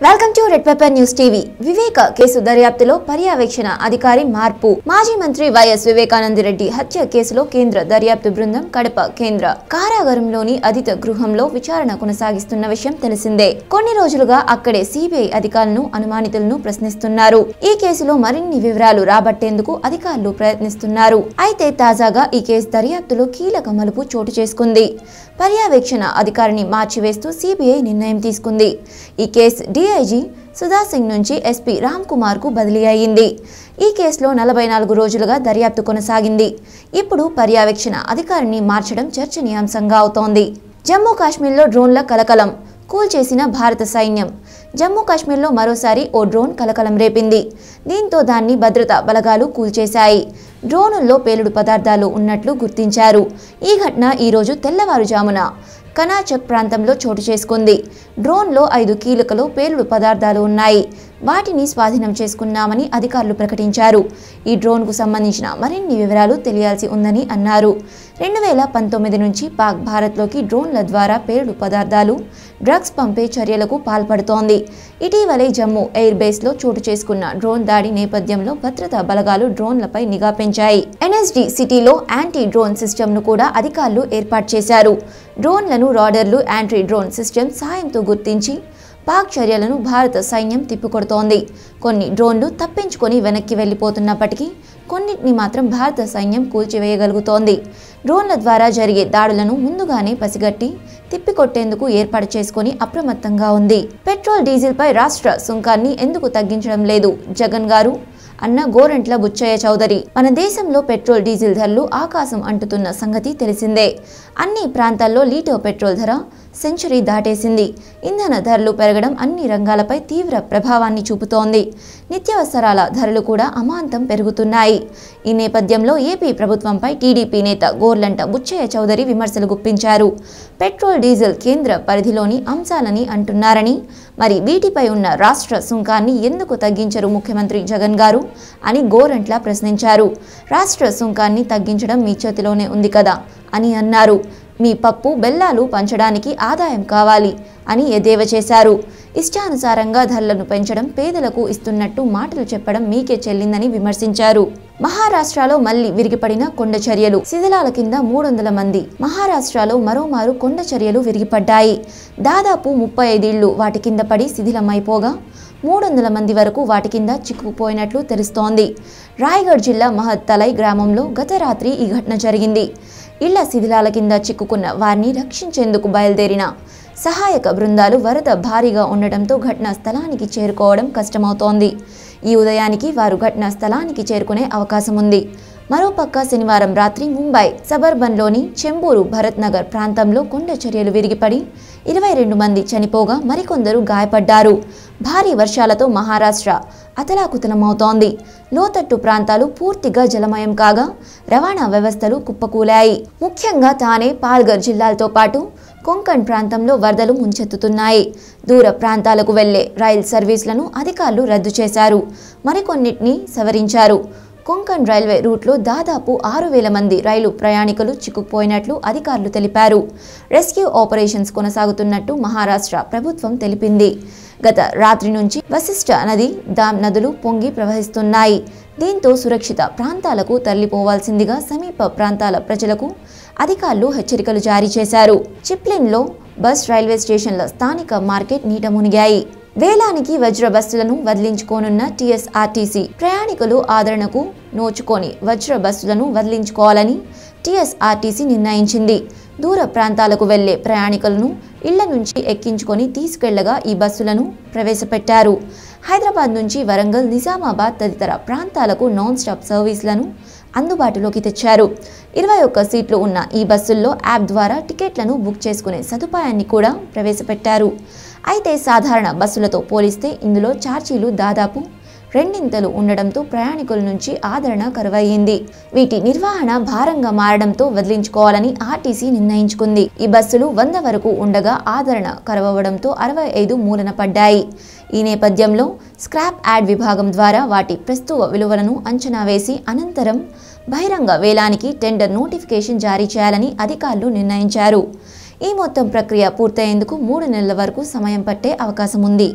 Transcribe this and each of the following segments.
welcome to Red Pepper News TV Viveka case దర్యాప్తులో పర్యవేక్షణ అధికారి మార్పు మాజీ మంత్రి వైఎస్ వివేకానందరెడ్డి హత్య కేసులో కేంద్ర దర్యాప్తు బృందం కడప కేంద్ర కారాగారంలోని అధిత గృహంలో విచారణ కొనసాగిస్తున్న విషయం తెలిసిందే కొన్ని రోజులుగా అక్కడే సిబిఐ అధికారులను అనుమానితులను ప్రశ్నిస్తున్నారు ఈ కేసులో మరిన్ని వివరాలు రాబట్టేందుకు అధికారులు ప్రయత్నిస్తున్నారు అయితే తాజాగా ఈ కేసు దర్యాప్తులో కీలక మలుపు చోటు చేసుకుంది పర్యవేక్షణ అధికారిని మార్చివేస్తూ సిబిఐ నిర్ణయం తీసుకుంది ఈ కేసు డిఐజీ సుధా సింగ్ నుంచి ఎస్పీ రామ్ కుమార్ కు బదిలీ అయింది ఈ కేసులో నలభై నాలుగు రోజులుగా దర్యాప్తు కొనసాగింది ఇప్పుడు పర్యవేక్షణ అధికారిని మార్చడం చర్చనీయాంశంగా అవుతోంది జమ్మూ కాశ్మీర్లో డ్రోన్ల కలకలం కూల్చేసిన భారత సైన్యం జమ్మూ కాశ్మీర్లో మరోసారి ఓ డ్రోన్ కలకలం రేపింది దీంతో దాన్ని భద్రతా బలగాలు కూల్చేశాయి డ్రోనుల్లో పేలుడు పదార్థాలు ఉన్నట్లు గుర్తించారు ఈ ఘటన ఈరోజు తెల్లవారుజామున కనాచక్ ప్రాంతంలో చోటు చేసుకుంది డ్రోన్లో ఐదు కీలకలో పేలుడు పదార్థాలు ఉన్నాయి వాటిని స్వాధీనం చేసుకున్నామని అధికారులు ప్రకటించారు ఈ డ్రోన్కు సంబంధించిన మరిన్ని వివరాలు తెలియాల్సి ఉందని అన్నారు రెండు వేల పంతొమ్మిది నుంచి పాక్ భారత్లోకి డ్రోన్ల ద్వారా పేలుడు పదార్థాలు డ్రగ్స్ పంపే చర్యలకు పాల్పడుతోంది ఇటీవలే జమ్మూ ఎయిర్ బేస్లో చోటు చేసుకున్న డ్రోన్ దాడి నేపథ్యంలో భద్రతా బలగాలు డ్రోన్లపై నిఘా పెంచాయి ఎన్ఎస్డి సిటీలో యాంటీ డ్రోన్ సిస్టమ్ను కూడా అధికారులు ఏర్పాటు చేశారు డ్రోన్లను రాడర్లు యాంటీ డ్రోన్ సిస్టమ్ సాయంతో గుర్తించి పాక్ చర్యలను భారత సైన్యం తిప్పికొడుతోంది కొన్ని డ్రోన్లు తప్పించుకొని వెనక్కి వెళ్ళిపోతున్నప్పటికీ కొన్నిటిని మాత్రం భారత సైన్యం కూల్చివేయగలుగుతోంది డ్రోన్ల ద్వారా జరిగే దాడులను ముందుగానే పసిగట్టి తిప్పికొట్టేందుకు ఏర్పాటు చేసుకొని అప్రమత్తంగా ఉంది పెట్రోల్ డీజిల్పై రాష్ట్ర సుంకాన్ని ఎందుకు తగ్గించడం లేదు జగన్ గారు అన్న గోరంట్ల బుచ్చయ్య చౌదరి మన దేశంలో పెట్రోల్ డీజిల్ ధరలు ఆకాశం అంటుతున్న సంగతి తెలిసిందే అన్ని ప్రాంతాల్లో లీటర్ పెట్రోల్ ధర సెంచరీ దాటేసింది ఇంధన ధరలు పెరగడం అన్ని రంగాలపై తీవ్ర ప్రభావాన్ని చూపుతోంది నిత్యావసరాల ధరలు కూడా అమాంతం పెరుగుతున్నాయి ఈ నేపథ్యంలో ఏపీ ప్రభుత్వంపై టీడీపీ నేత గోర్లంట బుచ్చయ్య చౌదరి విమర్శలు గుప్పించారు పెట్రోల్ డీజిల్ కేంద్ర పరిధిలోని అంశాలని అంటున్నారని మరి వీటిపై ఉన్న రాష్ట్ర సుంకాన్ని ఎందుకు తగ్గించరు ముఖ్యమంత్రి జగన్ గారు అని గోరంట్ల ప్రశ్నించారు రాష్ట్ర సుంకాన్ని తగ్గించడం మీ చేతిలోనే ఉంది కదా అని అన్నారు మీ పప్పు బెల్లాలు పంచడానికి ఆదాయం కావాలి అని ఎద్దేవా చేశారు ఇష్టానుసారంగా ధరలను పెంచడం పేదలకు ఇస్తున్నట్టు మాటలు చెప్పడం మీకే చెల్లిందని విమర్శించారు మహారాష్ట్రలో మళ్లీ విరిగిపడిన కొండ చర్యలు శిథిలాల కింద మూడు వందల మంది మహారాష్ట్రలో మరోమారు కొండ చర్యలు విరిగిపడ్డాయి దాదాపు ముప్పై ఐదేళ్లు వాటి కింద పడి శిథిలమైపోగా మూడు వందల మంది వరకు వాటి కింద చిక్కుకుపోయినట్లు తెలుస్తోంది రాయగఢ్ జిల్లా మహత్తలై గ్రామంలో గత రాత్రి ఈ ఘటన జరిగింది ఇళ్ల శిథిలాల కింద చిక్కుకున్న వారిని రక్షించేందుకు బయలుదేరిన సహాయక బృందాలు వరద భారీగా ఉండటంతో ఘటనా స్థలానికి చేరుకోవడం కష్టమవుతోంది ఈ ఉదయానికి వారు ఘటనా స్థలానికి చేరుకునే అవకాశం ఉంది మరోపక్క శనివారం రాత్రి ముంబై సబర్బన్లోని చెంబూరు భరత్ నగర్ ప్రాంతంలో కొండ చర్యలు విరిగిపడి ఇరవై రెండు మంది చనిపోగా మరికొందరు గాయపడ్డారు భారీ వర్షాలతో మహారాష్ట్ర అతలాకుతలమవుతోంది లోతట్టు ప్రాంతాలు పూర్తిగా జలమయం కాగా రవాణా వ్యవస్థలు కుప్పకూలాయి ముఖ్యంగా తానే పాల్గర్ జిల్లాలతో పాటు కొంకణ్ ప్రాంతంలో వరదలు ముంచెత్తుతున్నాయి దూర ప్రాంతాలకు వెళ్లే రైల్ సర్వీసులను అధికారులు రద్దు చేశారు మరికొన్నిటిని సవరించారు కొంకణ్ రైల్వే రూట్లో దాదాపు ఆరు వేల మంది రైలు ప్రయాణికులు చిక్కుకుపోయినట్లు అధికారులు తెలిపారు రెస్క్యూ ఆపరేషన్స్ కొనసాగుతున్నట్టు మహారాష్ట్ర ప్రభుత్వం తెలిపింది గత రాత్రి నుంచి వశిష్ట నది దామ్ నదులు పొంగి ప్రవహిస్తున్నాయి దీంతో సురక్షిత ప్రాంతాలకు తరలిపోవాల్సిందిగా సమీప ప్రాంతాల ప్రజలకు అధికారులు హెచ్చరికలు జారీ చేశారు చిప్లిన్లో బస్ రైల్వే స్టేషన్ల స్థానిక మార్కెట్ నీట మునిగాయి వేలానికి వజ్ర బస్సులను వదిలించుకోనున్న టీఎస్ఆర్టీసీ ప్రయాణికులు ఆదరణకు నోచుకొని వజ్ర బస్సులను వదిలించుకోవాలని టీఎస్ఆర్టీసీ నిర్ణయించింది దూర ప్రాంతాలకు వెళ్లే ప్రయాణికులను ఇళ్ల నుంచి ఎక్కించుకొని తీసుకెళ్లగా ఈ బస్సులను ప్రవేశపెట్టారు హైదరాబాద్ నుంచి వరంగల్ నిజామాబాద్ తదితర ప్రాంతాలకు నాన్ స్టాప్ సర్వీసులను అందుబాటులోకి తెచ్చారు ఇరవై ఒక్క సీట్లు ఉన్న ఈ బస్సుల్లో యాప్ ద్వారా టికెట్లను బుక్ చేసుకునే సదుపాయాన్ని కూడా ప్రవేశపెట్టారు అయితే సాధారణ బస్సులతో పోలిస్తే ఇందులో ఛార్జీలు దాదాపు రెండింతలు ఉండడంతో ప్రయాణికుల నుంచి ఆదరణ కరువయ్యింది వీటి నిర్వహణ భారంగా మారడంతో వదిలించుకోవాలని ఆర్టీసీ నిర్ణయించుకుంది ఈ బస్సులు వంద వరకు ఉండగా ఆదరణ కరవడంతో అరవై ఐదు మూలన పడ్డాయి ఈ నేపథ్యంలో స్క్రాప్ యాడ్ విభాగం ద్వారా వాటి ప్రస్తుత విలువలను అంచనా వేసి అనంతరం బహిరంగ వేలానికి టెండర్ నోటిఫికేషన్ జారీ చేయాలని అధికారులు నిర్ణయించారు ఈ మొత్తం ప్రక్రియ పూర్తయ్యేందుకు మూడు నెలల వరకు సమయం పట్టే అవకాశం ఉంది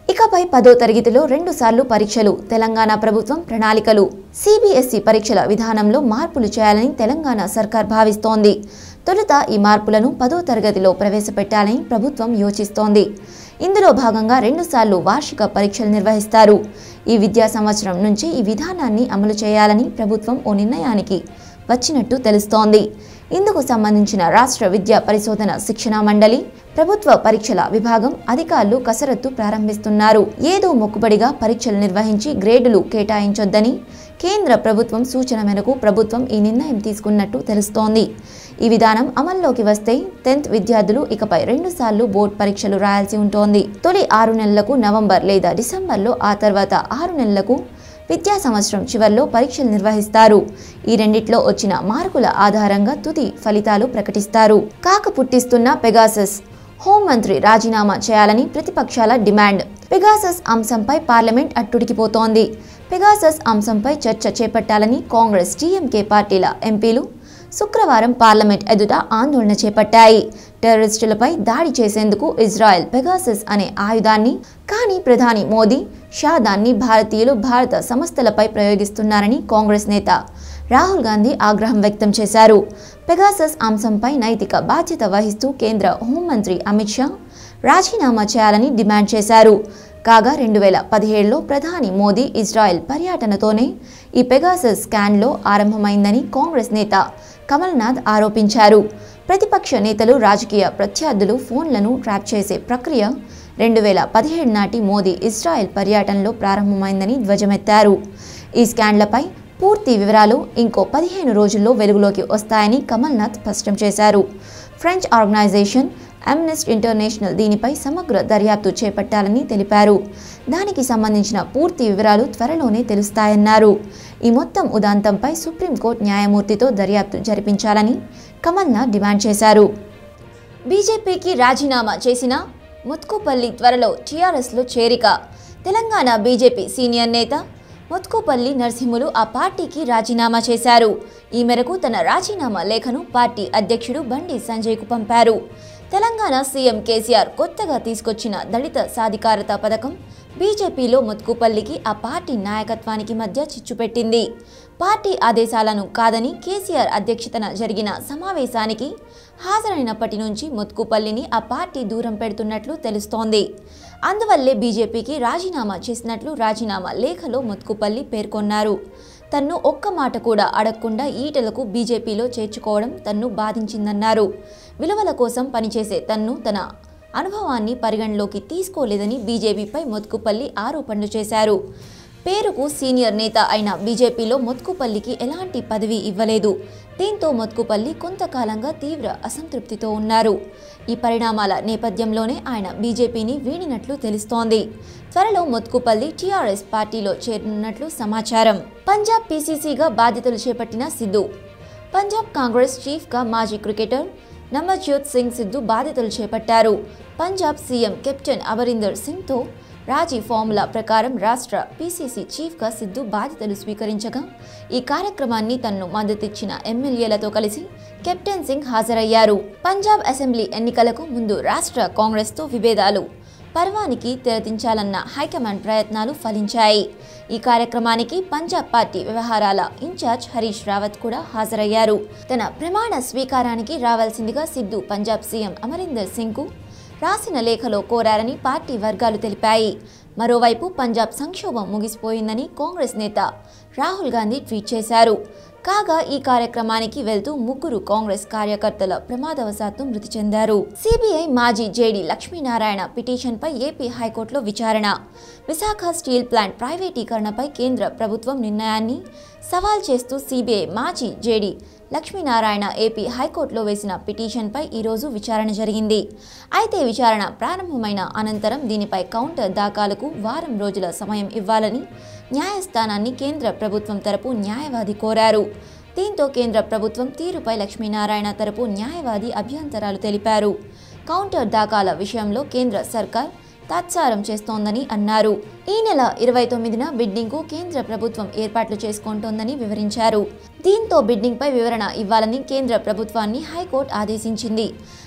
ఇకపై పదో తరగతిలో రెండు సార్లు పరీక్షలు తెలంగాణ ప్రభుత్వం ప్రణాళికలు సిబిఎస్ఈ పరీక్షల విధానంలో మార్పులు చేయాలని తెలంగాణ సర్కార్ భావిస్తోంది తొలుత ఈ మార్పులను పదో తరగతిలో ప్రవేశపెట్టాలని ప్రభుత్వం యోచిస్తోంది ఇందులో భాగంగా రెండుసార్లు వార్షిక పరీక్షలు నిర్వహిస్తారు ఈ విద్యా సంవత్సరం నుంచి ఈ విధానాన్ని అమలు చేయాలని ప్రభుత్వం ఓ నిర్ణయానికి వచ్చినట్టు తెలుస్తోంది ఇందుకు సంబంధించిన రాష్ట్ర విద్యా పరిశోధన శిక్షణా మండలి ప్రభుత్వ పరీక్షల విభాగం అధికారులు కసరత్తు ప్రారంభిస్తున్నారు ఏదో మొక్కుబడిగా పరీక్షలు నిర్వహించి గ్రేడులు కేటాయించొద్దని కేంద్ర ప్రభుత్వం సూచన మేరకు ప్రభుత్వం ఈ నిర్ణయం తీసుకున్నట్టు తెలుస్తోంది ఈ విధానం అమల్లోకి వస్తే టెన్త్ విద్యార్థులు ఇకపై రెండుసార్లు బోర్డు పరీక్షలు రాయాల్సి ఉంటోంది తొలి ఆరు నెలలకు నవంబర్ లేదా డిసెంబర్లో ఆ తర్వాత ఆరు నెలలకు విద్యా సంవత్సరం చివర్లో పరీక్షలు నిర్వహిస్తారు ఈ రెండిట్లో వచ్చిన మార్కుల ఆధారంగా తుది ఫలితాలు ప్రకటిస్తారు కాక పుట్టిస్తున్న పెగాసస్ హోంమంత్రి రాజీనామా చేయాలని ప్రతిపక్షాల డిమాండ్ పెగాసస్ అంశంపై పార్లమెంట్ అట్టుడికిపోతోంది పెగాసస్ అంశంపై చర్చ చేపట్టాలని కాంగ్రెస్ టీఎంకే పార్టీల ఎంపీలు శుక్రవారం పార్లమెంట్ ఎదుట ఆందోళన చేపట్టాయి టెర్రరిస్టులపై దాడి చేసేందుకు ఇజ్రాయెల్ పెగాసస్ అనే ఆయుధాన్ని కానీ ప్రధాని మోదీ షా దాన్ని భారతీయులు భారత సంస్థలపై ప్రయోగిస్తున్నారని కాంగ్రెస్ నేత రాహుల్ గాంధీ ఆగ్రహం వ్యక్తం చేశారు పెగాసస్ అంశంపై నైతిక బాధ్యత వహిస్తూ కేంద్ర హోంమంత్రి అమిత్ షా రాజీనామా చేయాలని డిమాండ్ చేశారు కాగా రెండు వేల పదిహేడులో ప్రధాని మోదీ ఇజ్రాయెల్ పర్యటనతోనే ఈ పెగాసస్ స్కాన్లో ఆరంభమైందని కాంగ్రెస్ నేత కమల్నాథ్ ఆరోపించారు ప్రతిపక్ష నేతలు రాజకీయ ప్రత్యర్థులు ఫోన్లను ట్రాక్ చేసే ప్రక్రియ రెండు వేల పదిహేడు నాటి మోదీ ఇజ్రాయెల్ పర్యటనలో ప్రారంభమైందని ధ్వజమెత్తారు ఈ స్కాన్లపై పూర్తి వివరాలు ఇంకో పదిహేను రోజుల్లో వెలుగులోకి వస్తాయని కమల్నాథ్ స్పష్టం చేశారు ఫ్రెంచ్ ఆర్గనైజేషన్ అమ్నెస్ట్ ఇంటర్నేషనల్ దీనిపై సమగ్ర దర్యాప్తు చేపట్టాలని తెలిపారు దానికి సంబంధించిన పూర్తి వివరాలు త్వరలోనే తెలుస్తాయన్నారు ఈ మొత్తం ఉదాంతంపై సుప్రీంకోర్టు న్యాయమూర్తితో దర్యాప్తు జరిపించాలని కమల్నాథ్ డిమాండ్ చేశారు బీజేపీకి రాజీనామా చేసిన ముత్కుపల్లి త్వరలో టీఆర్ఎస్లో చేరిక తెలంగాణ బీజేపీ సీనియర్ నేత ముత్కుపల్లి నరసింహులు ఆ పార్టీకి రాజీనామా చేశారు ఈ మేరకు తన రాజీనామా లేఖను పార్టీ అధ్యక్షుడు బండి సంజయ్కు పంపారు తెలంగాణ సీఎం కేసీఆర్ కొత్తగా తీసుకొచ్చిన దళిత సాధికారత పథకం బీజేపీలో ముత్కుపల్లికి ఆ పార్టీ నాయకత్వానికి మధ్య చిచ్చుపెట్టింది పార్టీ ఆదేశాలను కాదని కేసీఆర్ అధ్యక్షతన జరిగిన సమావేశానికి హాజరైనప్పటి నుంచి ముత్కుపల్లిని ఆ పార్టీ దూరం పెడుతున్నట్లు తెలుస్తోంది అందువల్లే బీజేపీకి రాజీనామా చేసినట్లు రాజీనామా లేఖలో ముత్కుపల్లి పేర్కొన్నారు తన్ను ఒక్క మాట కూడా అడగకుండా ఈటలకు బీజేపీలో చేర్చుకోవడం తన్ను బాధించిందన్నారు విలువల కోసం పనిచేసే తన్ను తన అనుభవాన్ని పరిగణలోకి తీసుకోలేదని బీజేపీపై మొత్కుపల్లి ఆరోపణలు చేశారు పేరుకు సీనియర్ నేత అయిన బీజేపీలో మొత్కుపల్లికి ఎలాంటి పదవి ఇవ్వలేదు దీంతో మొత్కుపల్లి కొంతకాలంగా తీవ్ర అసంతృప్తితో ఉన్నారు ఈ పరిణామాల నేపథ్యంలోనే ఆయన బీజేపీని వీడినట్లు తెలుస్తోంది త్వరలో మొత్కుపల్లి టీఆర్ఎస్ పార్టీలో చేరనున్నట్లు సమాచారం పంజాబ్ పీసీసీగా బాధ్యతలు చేపట్టిన సిద్ధు పంజాబ్ కాంగ్రెస్ చీఫ్గా మాజీ క్రికెటర్ నమజ్యోత్ సింగ్ సిద్ధు బాధ్యతలు చేపట్టారు పంజాబ్ సీఎం కెప్టెన్ అమరీందర్ సింగ్తో రాజీ ఫార్ములా ప్రకారం రాష్ట్ర పీసీసీ చీఫ్గా సిద్ధు బాధ్యతలు స్వీకరించగా ఈ కార్యక్రమాన్ని తన్ను మద్దతిచ్చిన ఎమ్మెల్యేలతో కలిసి కెప్టెన్ సింగ్ హాజరయ్యారు పంజాబ్ అసెంబ్లీ ఎన్నికలకు ముందు రాష్ట్ర కాంగ్రెస్తో విభేదాలు పర్వానికి తెరదించాలన్న హైకమాండ్ ప్రయత్నాలు ఫలించాయి ఈ కార్యక్రమానికి పంజాబ్ పార్టీ వ్యవహారాల ఇన్ఛార్జ్ హరీష్ రావత్ కూడా హాజరయ్యారు తన ప్రమాణ స్వీకారానికి రావాల్సిందిగా సిద్ధు పంజాబ్ సీఎం అమరీందర్ సింగ్కు రాసిన లేఖలో కోరారని పార్టీ వర్గాలు తెలిపాయి మరోవైపు పంజాబ్ సంక్షోభం ముగిసిపోయిందని కాంగ్రెస్ నేత రాహుల్ గాంధీ ట్వీట్ చేశారు కాగా ఈ కార్యక్రమానికి వెళ్తూ ముగ్గురు కాంగ్రెస్ కార్యకర్తల ప్రమాదవశాత్తు మృతి చెందారు సిబిఐ మాజీ జేడీ లక్ష్మీనారాయణ పిటిషన్పై ఏపీ హైకోర్టులో విచారణ విశాఖ స్టీల్ ప్లాంట్ ప్రైవేటీకరణపై కేంద్ర ప్రభుత్వం నిర్ణయాన్ని సవాల్ చేస్తూ సిబిఐ మాజీ జేడీ లక్ష్మీనారాయణ ఏపీ హైకోర్టులో వేసిన పిటిషన్పై ఈరోజు విచారణ జరిగింది అయితే విచారణ ప్రారంభమైన అనంతరం దీనిపై కౌంటర్ దాఖలుకు వారం రోజుల సమయం ఇవ్వాలని న్యాయస్థానాన్ని కేంద్ర ప్రభుత్వం తరపు న్యాయవాది కోరారు దీంతో కేంద్ర ప్రభుత్వం తీరుపై లక్ష్మీనారాయణ తరపు న్యాయవాది అభ్యంతరాలు తెలిపారు కౌంటర్ దాఖల విషయంలో కేంద్ర సర్కార్ తాత్సారం చేస్తోందని అన్నారు ఈ నెల ఇరవై తొమ్మిదిన బిడ్డింగ్కు కేంద్ర ప్రభుత్వం ఏర్పాట్లు చేసుకుంటోందని వివరించారు దీంతో బిడ్డింగ్పై వివరణ ఇవ్వాలని కేంద్ర ప్రభుత్వాన్ని హైకోర్టు ఆదేశించింది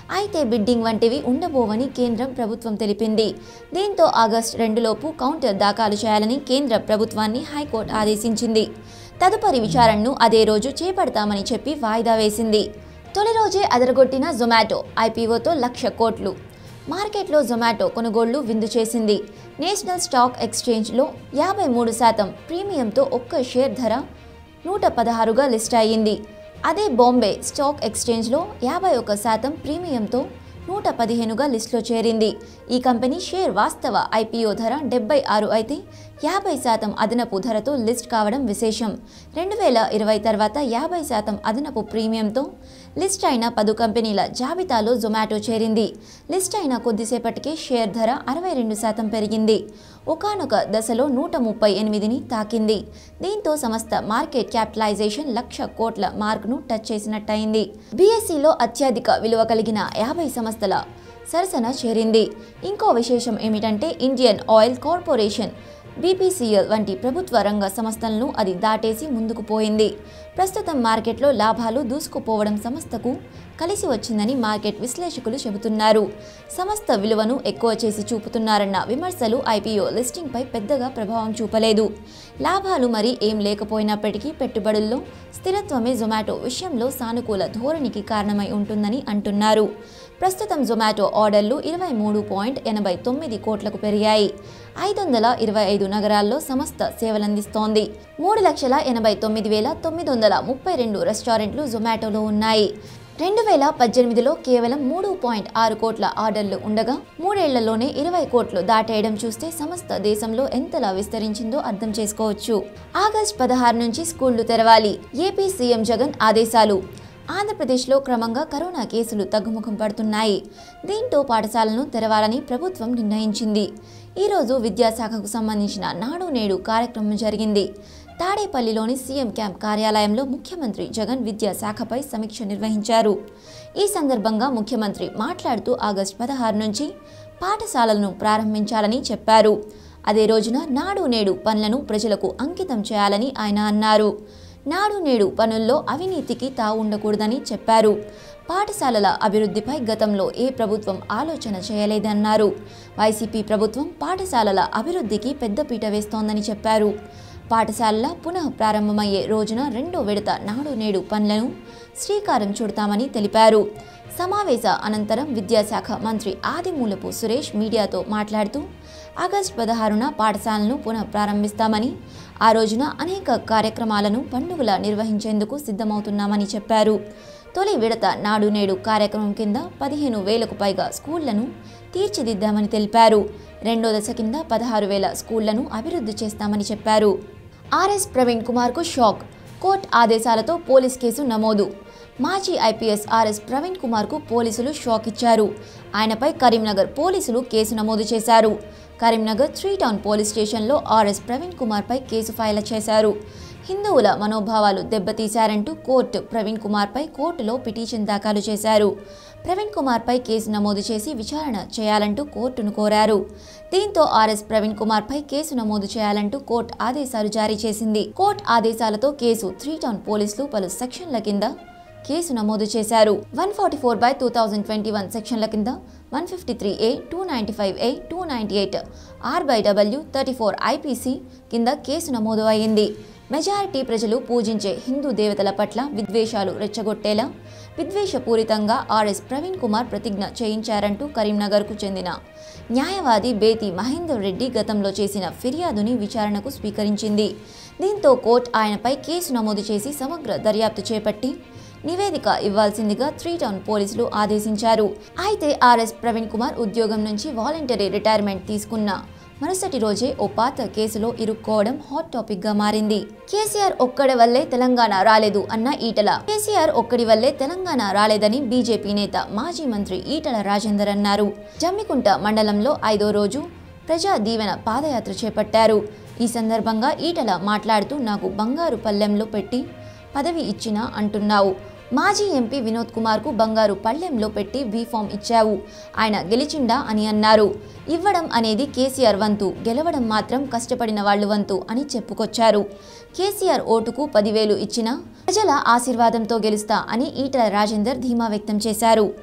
అయితే బిడ్డింగ్ వంటివి ఉండబోవని కేంద్రం ప్రభుత్వం తెలిపింది దీంతో ఆగస్టు రెండులోపు కౌంటర్ దాఖలు చేయాలని కేంద్ర ప్రభుత్వాన్ని హైకోర్టు ఆదేశించింది తదుపరి విచారణను అదే రోజు చేపడతామని చెప్పి వాయిదా వేసింది తొలి రోజే అదరగొట్టిన జొమాటో ఐపీఓతో లక్ష కోట్లు మార్కెట్లో జొమాటో కొనుగోళ్లు విందు చేసింది నేషనల్ స్టాక్ ఎక్స్చేంజ్లో యాభై మూడు శాతం ప్రీమియంతో ఒక్క షేర్ ధర నూట పదహారుగా లిస్ట్ అయ్యింది అదే బాంబే స్టాక్ ఎక్స్చేంజ్లో యాభై ఒక్క శాతం ప్రీమియంతో నూట పదిహేనుగా లిస్టులో చేరింది ఈ కంపెనీ షేర్ వాస్తవ ఐపీఓ ధర డెబ్బై ఆరు అయితే యాభై శాతం అదనపు ధరతో లిస్ట్ కావడం విశేషం రెండు వేల ఇరవై తర్వాత యాభై శాతం అదనపు ప్రీమియంతో లిస్ట్ అయిన పదు కంపెనీల జాబితాలో జొమాటో చేరింది లిస్ట్ అయిన కొద్దిసేపటికే షేర్ ధర అరవై రెండు శాతం పెరిగింది ఒకనొక దశలో నూట ముప్పై ఎనిమిదిని తాకింది దీంతో సంస్థ మార్కెట్ క్యాపిటలైజేషన్ లక్ష కోట్ల మార్కును టచ్ చేసినట్టయింది బీఎస్సీలో అత్యధిక విలువ కలిగిన యాభై సంస్థల సరసన చేరింది ఇంకో విశేషం ఏమిటంటే ఇండియన్ ఆయిల్ కార్పొరేషన్ బీపీసీఎల్ వంటి ప్రభుత్వ రంగ సంస్థలను అది దాటేసి ముందుకు పోయింది ప్రస్తుతం మార్కెట్లో లాభాలు దూసుకుపోవడం సంస్థకు కలిసి వచ్చిందని మార్కెట్ విశ్లేషకులు చెబుతున్నారు సంస్థ విలువను ఎక్కువ చేసి చూపుతున్నారన్న విమర్శలు ఐపీఓ లిస్టింగ్పై పెద్దగా ప్రభావం చూపలేదు లాభాలు మరి ఏం లేకపోయినప్పటికీ పెట్టుబడుల్లో స్థిరత్వమే జొమాటో విషయంలో సానుకూల ధోరణికి కారణమై ఉంటుందని అంటున్నారు ప్రస్తుతం జొమాటో ఆర్డర్లు ఇరవై మూడు పాయింట్ ఎనభై తొమ్మిది కోట్లకు పెరిగాయి ఐదు వందల ఇరవై ఐదు నగరాల్లో సంస్థ సేవలందిస్తోంది మూడు లక్షల ఎనభై తొమ్మిది వేల తొమ్మిది వందల ముప్పై రెండు రెస్టారెంట్లు జొమాటోలో ఉన్నాయి రెండు వేల పద్దెనిమిదిలో కేవలం మూడు పాయింట్ ఆరు కోట్ల ఆర్డర్లు ఉండగా మూడేళ్లలోనే ఇరవై కోట్లు దాటేయడం చూస్తే సంస్థ దేశంలో ఎంతలా విస్తరించిందో అర్థం చేసుకోవచ్చు ఆగస్టు పదహారు నుంచి స్కూళ్లు తెరవాలి ఏపీ సీఎం జగన్ ఆదేశాలు ఆంధ్రప్రదేశ్లో క్రమంగా కరోనా కేసులు తగ్గుముఖం పడుతున్నాయి దీంతో పాఠశాలను తెరవాలని ప్రభుత్వం నిర్ణయించింది ఈరోజు విద్యాశాఖకు సంబంధించిన నాడు నేడు కార్యక్రమం జరిగింది తాడేపల్లిలోని సీఎం క్యాంప్ కార్యాలయంలో ముఖ్యమంత్రి జగన్ విద్యాశాఖపై సమీక్ష నిర్వహించారు ఈ సందర్భంగా ముఖ్యమంత్రి మాట్లాడుతూ ఆగస్టు పదహారు నుంచి పాఠశాలలను ప్రారంభించాలని చెప్పారు అదే రోజున నాడు నేడు పనులను ప్రజలకు అంకితం చేయాలని ఆయన అన్నారు నాడు నేడు పనుల్లో అవినీతికి తావు ఉండకూడదని చెప్పారు పాఠశాలల అభివృద్ధిపై గతంలో ఏ ప్రభుత్వం ఆలోచన చేయలేదన్నారు వైసీపీ ప్రభుత్వం పాఠశాలల అభివృద్ధికి పెద్దపీట వేస్తోందని చెప్పారు పాఠశాలల పునః ప్రారంభమయ్యే రోజున రెండో విడత నాడు నేడు పనులను శ్రీకారం చుడతామని తెలిపారు సమావేశ అనంతరం విద్యాశాఖ మంత్రి ఆదిమూలపు సురేష్ మీడియాతో మాట్లాడుతూ ఆగస్టు పదహారున పాఠశాలను పునః ప్రారంభిస్తామని ఆ రోజున అనేక కార్యక్రమాలను పండుగల నిర్వహించేందుకు సిద్ధమవుతున్నామని చెప్పారు తొలి విడత నాడు నేడు కార్యక్రమం కింద పదిహేను వేలకు పైగా స్కూళ్లను తీర్చిదిద్దామని తెలిపారు రెండో దశ కింద పదహారు వేల స్కూళ్లను అభివృద్ధి చేస్తామని చెప్పారు ఆర్ఎస్ ప్రవీణ్ కుమార్కు షాక్ కోర్టు ఆదేశాలతో పోలీస్ కేసు నమోదు మాజీ ఐపీఎస్ ఆర్ఎస్ ప్రవీణ్ కుమార్కు పోలీసులు షాక్ ఇచ్చారు ఆయనపై కరీంనగర్ పోలీసులు కేసు నమోదు చేశారు కరీంనగర్ త్రీ టౌన్ పోలీస్ స్టేషన్లో ఆర్ఎస్ ప్రవీణ్ కుమార్పై కేసు ఫైల్ చేశారు హిందువుల మనోభావాలు దెబ్బతీశారంటూ కోర్టు ప్రవీణ్ కుమార్పై కోర్టులో పిటిషన్ దాఖలు చేశారు ప్రవీణ్ కుమార్పై కేసు నమోదు చేసి విచారణ చేయాలంటూ కోర్టును కోరారు దీంతో ఆర్ఎస్ ప్రవీణ్ కుమార్పై కేసు నమోదు చేయాలంటూ కోర్టు ఆదేశాలు జారీ చేసింది కోర్టు ఆదేశాలతో కేసు త్రీ టౌన్ పోలీసులు పలు సెక్షన్ల కింద కేసు నమోదు చేశారు one forty four by two thousand twenty one సెక్షన్ల కింద one fifty three A two ninety five A two ninety eight R by W thirty four IPC కింద కేసు నమోదు అయింది మెజారిటీ ప్రజలు పూజించే హిందూ దేవతల పట్ల విద్వేషాలు రెచ్చగొట్టేలా విద్వేషపూరితంగా ఆర్ఎస్ ప్రవీణ్ కుమార్ ప్రతిజ్ఞ చేయించారంటూ కరీంనగర్కు చెందిన న్యాయవాది బేతి మహేందర్ రెడ్డి గతంలో చేసిన ఫిర్యాదుని విచారణకు స్వీకరించింది దీంతో కోర్టు ఆయనపై కేసు నమోదు చేసి సమగ్ర దర్యాప్తు చేపట్టి నివేదిక ఇవ్వాల్సిందిగా త్రీ టౌన్ పోలీసులు ఆదేశించారు అయితే ఆర్ఎస్ ప్రవీణ్ కుమార్ ఉద్యోగం నుంచి వాలంటరీ రిటైర్మెంట్ తీసుకున్న మరుసటి రోజే ఓ పాత కేసులో ఇరుక్కోవడం హాట్ టాపిక్ గా మారింది కేసీఆర్ ఒక్కడి వల్లే తెలంగాణ రాలేదు అన్న ఈటల కేసీఆర్ ఒక్కడి వల్లే తెలంగాణ రాలేదని బీజేపీ నేత మాజీ మంత్రి ఈటల రాజేందర్ అన్నారు జమ్మికుంట మండలంలో ఐదో రోజు ప్రజా దీవెన పాదయాత్ర చేపట్టారు ఈ సందర్భంగా ఈటల మాట్లాడుతూ నాకు బంగారు పల్లెంలో పెట్టి పదవి ఇచ్చినా అంటున్నావు మాజీ ఎంపీ వినోద్ కుమార్కు బంగారు పళ్ళెంలో పెట్టి బీఫామ్ ఇచ్చావు ఆయన గెలిచిండా అని అన్నారు ఇవ్వడం అనేది కేసీఆర్ వంతు గెలవడం మాత్రం కష్టపడిన వాళ్ళు వంతు అని చెప్పుకొచ్చారు కేసీఆర్ ఓటుకు పదివేలు ఇచ్చినా ప్రజల ఆశీర్వాదంతో గెలుస్తా అని ఈటల రాజేందర్ ధీమా వ్యక్తం చేశారు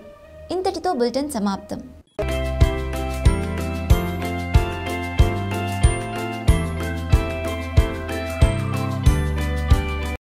ఇంతటితో బులెటిన్ సమాప్తం